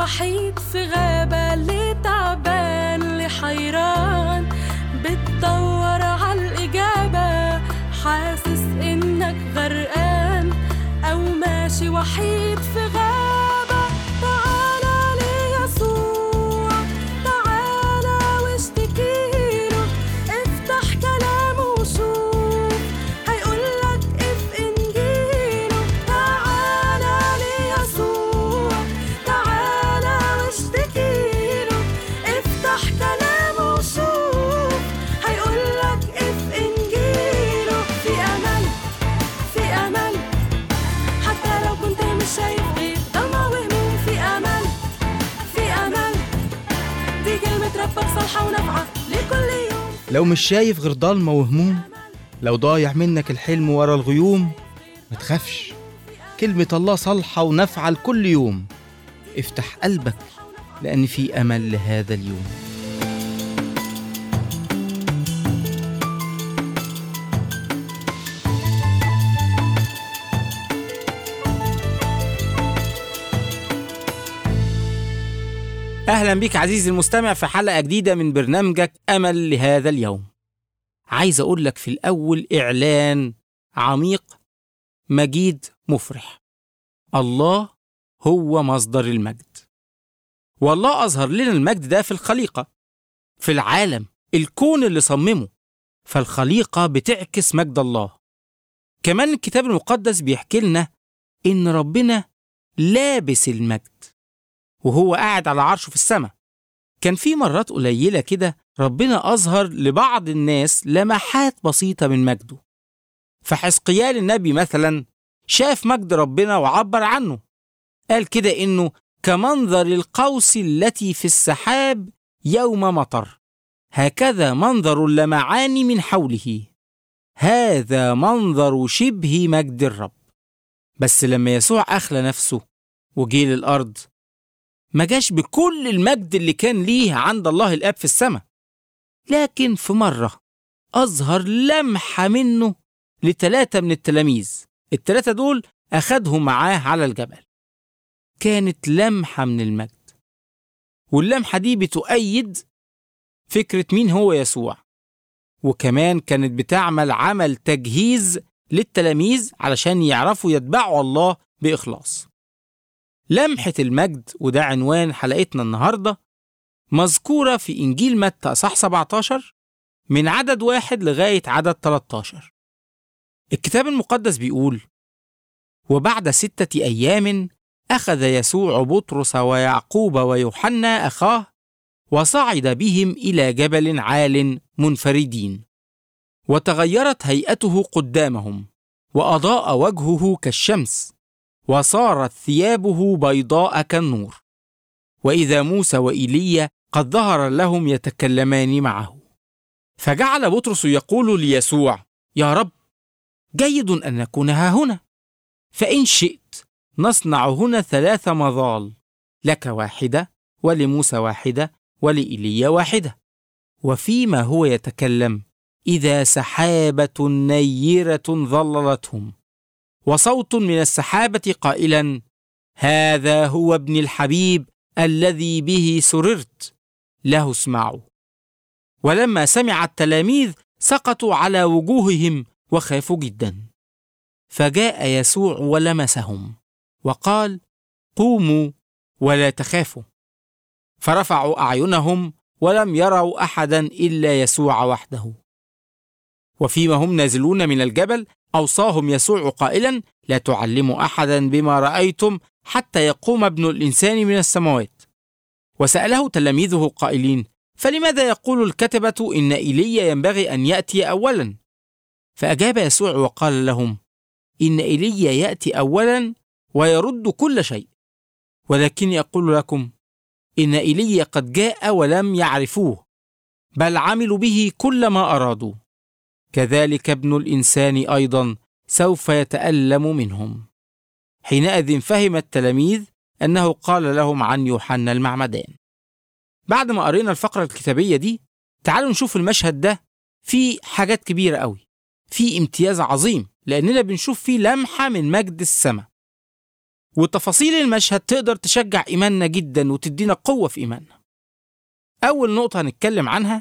وحيد في غابة اللي تعبان اللي حيران بتدور عالإجابة حاسس إنك غرقان أو ماشي وحيد في غابة تعالى ليسوع تعالى واشتكيله افتح كلامه وشوف هيقولك اف انجيله تعالى ليسوع تعالى واشتكيله افتح كلامه وشوف هيقولك اف انجيله في امل في امل حتى لو كنت مش شايف غير ضلمة وهموم في امل في امل دي كلمة ربك صالحة ونافعة لكل يوم لو مش شايف غير ضلمة وهموم لو ضايع منك الحلم ورا الغيوم ما تخافش كلمة الله صالحة ونافعة لكل يوم افتح قلبك لأن في أمل لهذا اليوم أهلا بك عزيزي المستمع في حلقة جديدة من برنامجك أمل لهذا اليوم عايز أقول لك في الأول إعلان عميق مجيد مفرح الله هو مصدر المجد والله أظهر لنا المجد ده في الخليقة في العالم الكون اللي صممه فالخليقة بتعكس مجد الله كمان الكتاب المقدس بيحكي لنا إن ربنا لابس المجد وهو قاعد على عرشه في السماء كان في مرات قليلة كده ربنا أظهر لبعض الناس لمحات بسيطة من مجده فحزقيال النبي مثلا شاف مجد ربنا وعبر عنه قال كده إنه كمنظر القوس التي في السحاب يوم مطر هكذا منظر اللمعان من حوله هذا منظر شبه مجد الرب بس لما يسوع أخلى نفسه وجه للأرض ما جاش بكل المجد اللي كان ليه عند الله الآب في السماء لكن في مرة أظهر لمحة منه لتلاتة من التلاميذ التلاتة دول أخدهم معاه على الجبل كانت لمحة من المجد واللمحة دي بتؤيد فكرة مين هو يسوع وكمان كانت بتعمل عمل تجهيز للتلاميذ علشان يعرفوا يتبعوا الله بإخلاص لمحة المجد وده عنوان حلقتنا النهاردة مذكورة في إنجيل متى أصح 17 من عدد واحد لغاية عدد 13 الكتاب المقدس بيقول وبعد ستة أيام أخذ يسوع بطرس ويعقوب ويوحنا أخاه وصعد بهم إلى جبل عال منفردين وتغيرت هيئته قدامهم وأضاء وجهه كالشمس وصارت ثيابه بيضاء كالنور واذا موسى وايليا قد ظهر لهم يتكلمان معه فجعل بطرس يقول ليسوع يا رب جيد ان نكون ها هنا فان شئت نصنع هنا ثلاث مظال لك واحده ولموسى واحده ولايليا واحده وفيما هو يتكلم اذا سحابه نيره ظللتهم وصوت من السحابة قائلا: هذا هو ابن الحبيب الذي به سررت، له اسمعوا. ولما سمع التلاميذ سقطوا على وجوههم وخافوا جدا. فجاء يسوع ولمسهم، وقال: قوموا ولا تخافوا. فرفعوا أعينهم ولم يروا أحدا إلا يسوع وحده. وفيما هم نازلون من الجبل أوصاهم يسوع قائلا لا تعلموا أحدا بما رأيتم حتى يقوم ابن الإنسان من السماوات وسأله تلاميذه قائلين فلماذا يقول الكتبة إن إيليا ينبغي أن يأتي أولا فأجاب يسوع وقال لهم إن إيليا يأتي أولا ويرد كل شيء ولكني أقول لكم إن إيليا قد جاء ولم يعرفوه بل عملوا به كل ما أرادوا كذلك ابن الإنسان أيضا سوف يتألم منهم حينئذ فهم التلاميذ أنه قال لهم عن يوحنا المعمدان بعد ما قرينا الفقرة الكتابية دي تعالوا نشوف المشهد ده فيه حاجات كبيرة قوي فيه امتياز عظيم لأننا بنشوف فيه لمحة من مجد السماء وتفاصيل المشهد تقدر تشجع إيماننا جدا وتدينا قوة في إيماننا أول نقطة هنتكلم عنها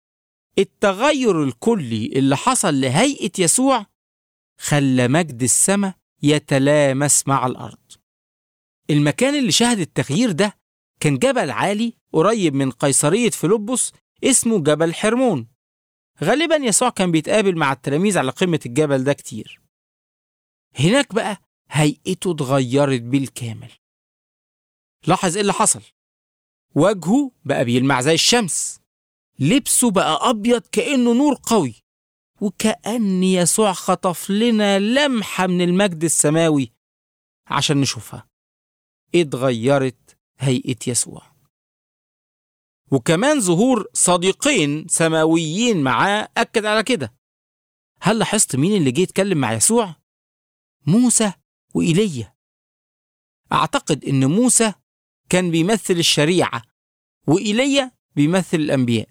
التغير الكلي اللي حصل لهيئة يسوع خلى مجد السماء يتلامس مع الأرض المكان اللي شهد التغيير ده كان جبل عالي قريب من قيصرية فيلبس اسمه جبل حرمون غالبا يسوع كان بيتقابل مع التلاميذ على قمة الجبل ده كتير هناك بقى هيئته اتغيرت بالكامل لاحظ ايه اللي حصل وجهه بقى بيلمع زي الشمس لبسه بقى أبيض كأنه نور قوي وكأن يسوع خطف لنا لمحة من المجد السماوي عشان نشوفها اتغيرت هيئة يسوع وكمان ظهور صديقين سماويين معاه أكد على كده هل لاحظت مين اللي جه يتكلم مع يسوع؟ موسى وإيليا أعتقد إن موسى كان بيمثل الشريعة وإيليا بيمثل الأنبياء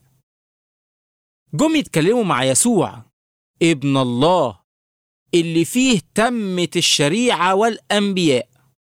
جم يتكلموا مع يسوع ابن الله اللي فيه تمت الشريعة والأنبياء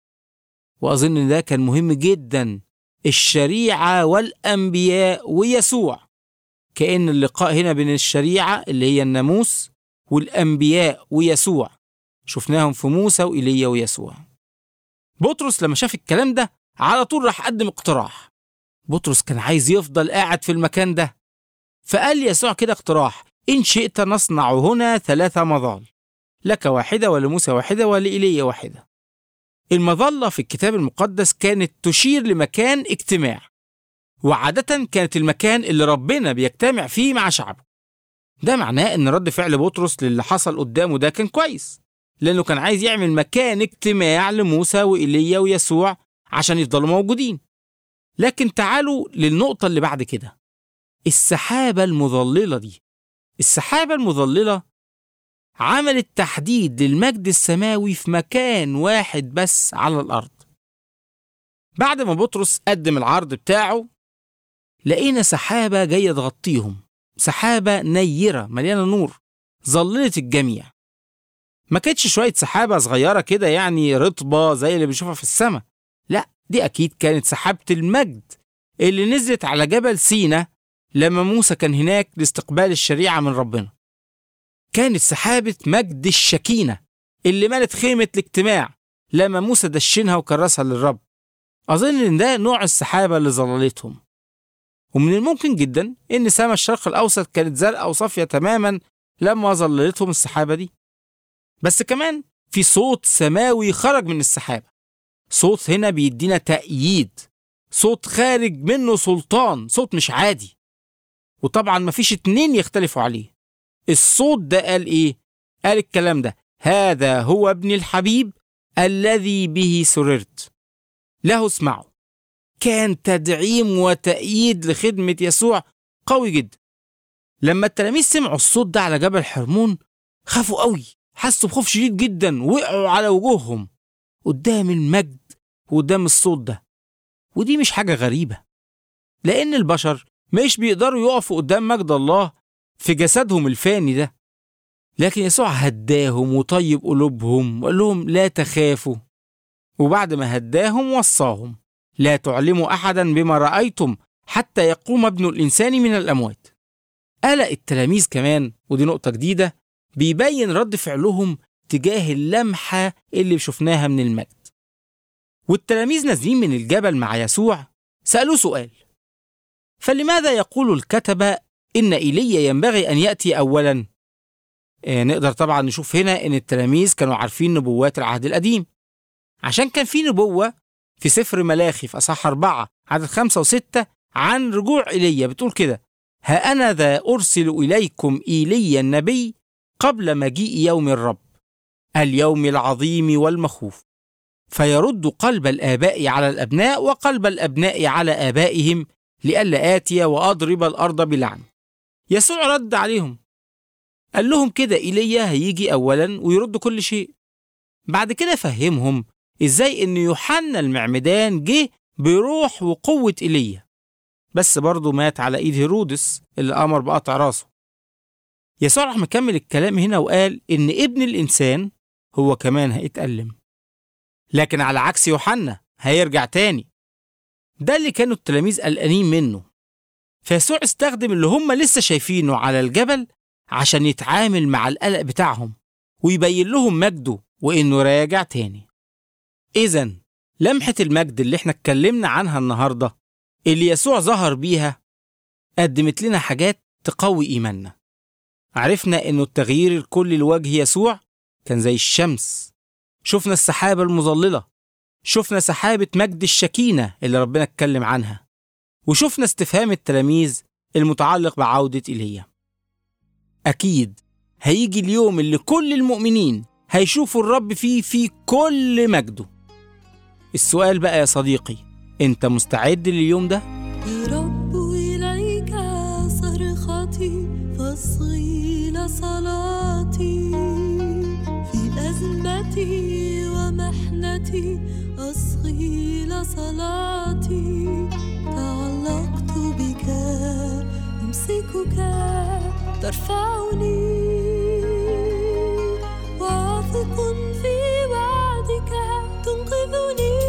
وأظن إن ده كان مهم جدا الشريعة والأنبياء ويسوع كأن اللقاء هنا بين الشريعة اللي هي الناموس والأنبياء ويسوع شفناهم في موسى وإيليا ويسوع بطرس لما شاف الكلام ده على طول راح قدم اقتراح بطرس كان عايز يفضل قاعد في المكان ده فقال يسوع كده اقتراح إن شئت نصنع هنا ثلاثة مظال لك واحدة ولموسى واحدة ولإيليا واحدة المظلة في الكتاب المقدس كانت تشير لمكان اجتماع وعادة كانت المكان اللي ربنا بيجتمع فيه مع شعبه ده معناه ان رد فعل بطرس للي حصل قدامه ده كان كويس لانه كان عايز يعمل مكان اجتماع لموسى وإيليا ويسوع عشان يفضلوا موجودين لكن تعالوا للنقطة اللي بعد كده السحابة المظللة دي السحابة المظللة عملت تحديد للمجد السماوي في مكان واحد بس على الأرض بعد ما بطرس قدم العرض بتاعه لقينا سحابة جاية تغطيهم سحابة نيرة مليانة نور ظللت الجميع ما كانتش شوية سحابة صغيرة كده يعني رطبة زي اللي بنشوفها في السماء لا دي أكيد كانت سحابة المجد اللي نزلت على جبل سينا لما موسى كان هناك لاستقبال الشريعة من ربنا كانت سحابة مجد الشكينة اللي ملت خيمة الاجتماع لما موسى دشنها وكرسها للرب أظن إن ده نوع السحابة اللي ظللتهم ومن الممكن جدا إن سما الشرق الأوسط كانت زرقاء وصافية تماما لما ظللتهم السحابة دي بس كمان في صوت سماوي خرج من السحابة صوت هنا بيدينا تأييد صوت خارج منه سلطان صوت مش عادي وطبعا مفيش اتنين يختلفوا عليه الصوت ده قال ايه قال الكلام ده هذا هو ابن الحبيب الذي به سررت له اسمعوا كان تدعيم وتأييد لخدمة يسوع قوي جدا لما التلاميذ سمعوا الصوت ده على جبل حرمون خافوا قوي حسوا بخوف شديد جدا وقعوا على وجوههم قدام المجد وقدام الصوت ده ودي مش حاجة غريبة لأن البشر مش بيقدروا يقفوا قدام مجد الله في جسدهم الفاني ده لكن يسوع هداهم وطيب قلوبهم وقال لهم لا تخافوا وبعد ما هداهم وصاهم لا تعلموا أحدا بما رأيتم حتى يقوم ابن الإنسان من الأموات قلق التلاميذ كمان ودي نقطة جديدة بيبين رد فعلهم تجاه اللمحة اللي شفناها من المجد والتلاميذ نازلين من الجبل مع يسوع سألوه سؤال فلماذا يقول الكتبة إن إيليا ينبغي أن يأتي أولا آه نقدر طبعا نشوف هنا إن التلاميذ كانوا عارفين نبوات العهد القديم عشان كان في نبوة في سفر ملاخي في أصحاح أربعة عدد خمسة وستة عن رجوع إيليا بتقول كده ها أنا ذا أرسل إليكم إيليا النبي قبل مجيء يوم الرب اليوم العظيم والمخوف فيرد قلب الآباء على الأبناء وقلب الأبناء على آبائهم لئلا آتي وأضرب الأرض بلعن يسوع رد عليهم قال لهم كده إيليا هيجي أولا ويرد كل شيء بعد كده فهمهم إزاي إن يوحنا المعمدان جه بروح وقوة إيليا بس برضه مات على إيد هيرودس اللي أمر بقطع راسه يسوع راح مكمل الكلام هنا وقال إن ابن الإنسان هو كمان هيتألم لكن على عكس يوحنا هيرجع تاني ده اللي كانوا التلاميذ قلقانين منه فيسوع استخدم اللي هم لسه شايفينه على الجبل عشان يتعامل مع القلق بتاعهم ويبين لهم مجده وإنه راجع تاني إذا لمحة المجد اللي احنا اتكلمنا عنها النهاردة اللي يسوع ظهر بيها قدمت لنا حاجات تقوي إيماننا عرفنا إنه التغيير الكلي لوجه يسوع كان زي الشمس شفنا السحابة المظللة شفنا سحابة مجد الشكينة اللي ربنا اتكلم عنها وشفنا استفهام التلاميذ المتعلق بعودة إيليا أكيد هيجي اليوم اللي كل المؤمنين هيشوفوا الرب فيه في كل مجده السؤال بقى يا صديقي انت مستعد لليوم ده؟ يا رب إليك صرختي فاصغي لصلاتي في أزمتي ومحنتي أصغي لصلاتي تعلقت بك أمسكك ترفعني واثق في وعدك تنقذني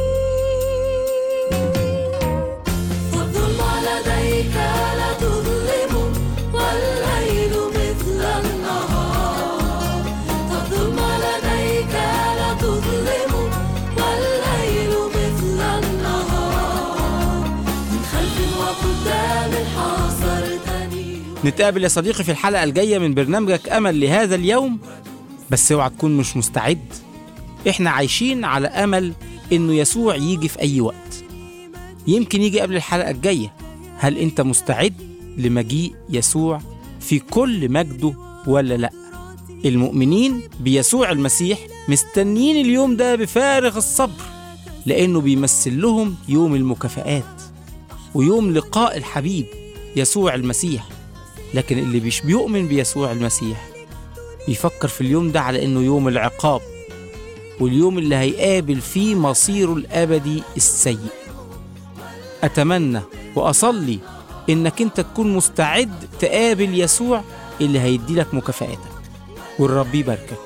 فالظلم لديك لا تظلم والليل مثل النهار فالظلم لديك لا تظلم والليل مثل النهار من خلف وقدام حاصرتني نتقابل يا صديقي في الحلقة الجاية من برنامجك أمل لهذا اليوم بس اوعى تكون مش مستعد احنا عايشين على أمل إنه يسوع يجي في أي وقت يمكن يجي قبل الحلقة الجاية هل أنت مستعد لمجيء يسوع في كل مجده ولا لأ؟ المؤمنين بيسوع المسيح مستنيين اليوم ده بفارغ الصبر لأنه بيمثل لهم يوم المكافآت ويوم لقاء الحبيب يسوع المسيح لكن اللي مش بيؤمن بيسوع المسيح بيفكر في اليوم ده على انه يوم العقاب واليوم اللي هيقابل فيه مصيره الابدي السيء اتمنى واصلي انك انت تكون مستعد تقابل يسوع اللي هيدي لك مكافاتك والرب يباركك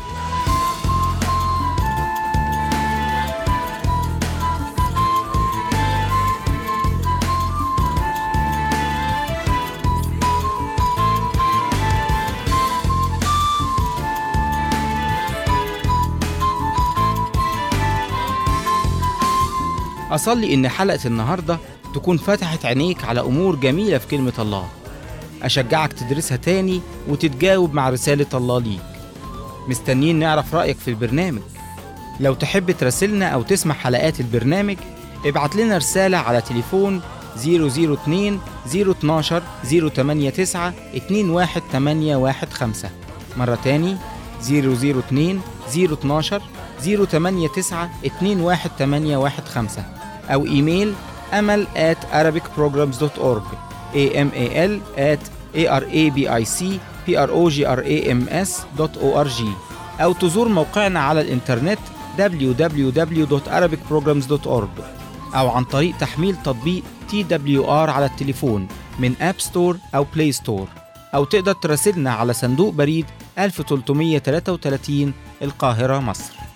أصلي إن حلقة النهاردة تكون فتحت عينيك على أمور جميلة في كلمة الله أشجعك تدرسها تاني وتتجاوب مع رسالة الله ليك مستنيين نعرف رأيك في البرنامج لو تحب تراسلنا أو تسمع حلقات البرنامج ابعت لنا رسالة على تليفون 002 012 089 21815 مرة تاني 002 012 089 21815 أو إيميل أمل at arabicprograms.org amal at arabicprograms.org أو تزور موقعنا على الإنترنت www.arabicprograms.org أو عن طريق تحميل تطبيق TWR على التليفون من أب ستور أو بلاي ستور أو تقدر تراسلنا على صندوق بريد 1333 القاهرة مصر